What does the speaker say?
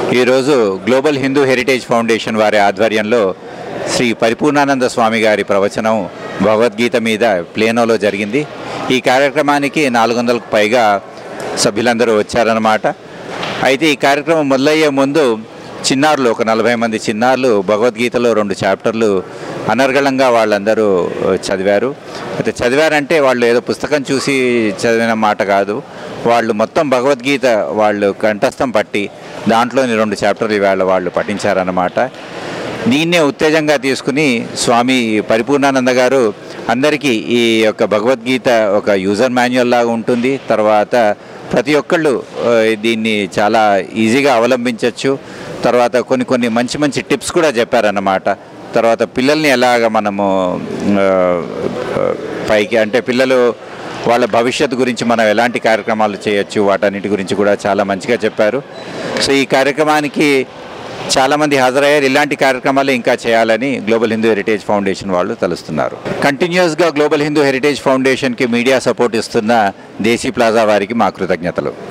ఈరోజు global Hindu heritage foundation వారి ఆధ్వర్యంలో శ్రీ పరిపూర్ణానంద స్వామి గారి ప్రవచనం భగవద్గీత మీద ప్లేనోలో జరిగింది ఈ కార్యక్రమానికి నాలుగు వందలకు పైగా సభ్యులందరూ వచ్చారన్నమాట అయితే ఈ కార్యక్రమం మొదలయ్యే ముందు చిన్నారులు ఒక నలభై మంది చిన్నారులు భగవద్గీతలో రెండు చాప్టర్లు అనర్గళంగా వాళ్ళందరూ చదివారు అయితే చదివారంటే వాళ్ళు ఏదో పుస్తకం చూసి చదివిన మాట కాదు వాళ్ళు మొత్తం భగవద్గీత వాళ్ళు కంఠస్థం పట్టి దాంట్లోని రెండు చాప్టర్లు ఇవాళ వాళ్ళు పఠించారన్నమాట దీన్నే ఉత్తేజంగా తీసుకుని స్వామి పరిపూర్ణానంద గారు అందరికీ ఈ యొక్క భగవద్గీత ఒక యూజర్ మాన్యువల్ లాగా ఉంటుంది తర్వాత ప్రతి ఒక్కళ్ళు ఆ, దీన్ని చాలా ఈజీగా అవలంబించవచ్చు తర్వాత కొన్ని కొన్ని మంచి మంచి టిప్స్ కూడా చెప్పారన్నమాట తర్వాత పిల్లల్ని ఎలాగ మనము ఆ, ఆ, పైకి అంటే పిల్లలు వాళ్ళ భవిష్యత్తు గురించి మనం ఎలాంటి కార్యక్రమాలు చేయొచ్చు వాటన్నిటి గురించి కూడా చాలా మంచిగా చెప్పారు సో ఈ కార్యక్రమానికి చాలామంది హాజరయ్యారు ఇలాంటి కార్యక్రమాలు ఇంకా చేయాలని గ్లోబల్ హిందూ హెరిటేజ్ ఫౌండేషన్ వాళ్ళు తలుస్తున్నారు కంటిన్యూస్గా గ్లోబల్ హిందూ హెరిటేజ్ ఫౌండేషన్కి మీడియా సపోర్ట్ ఇస్తున్న దేశీ ప్లాజా వారికి మా కృతజ్ఞతలు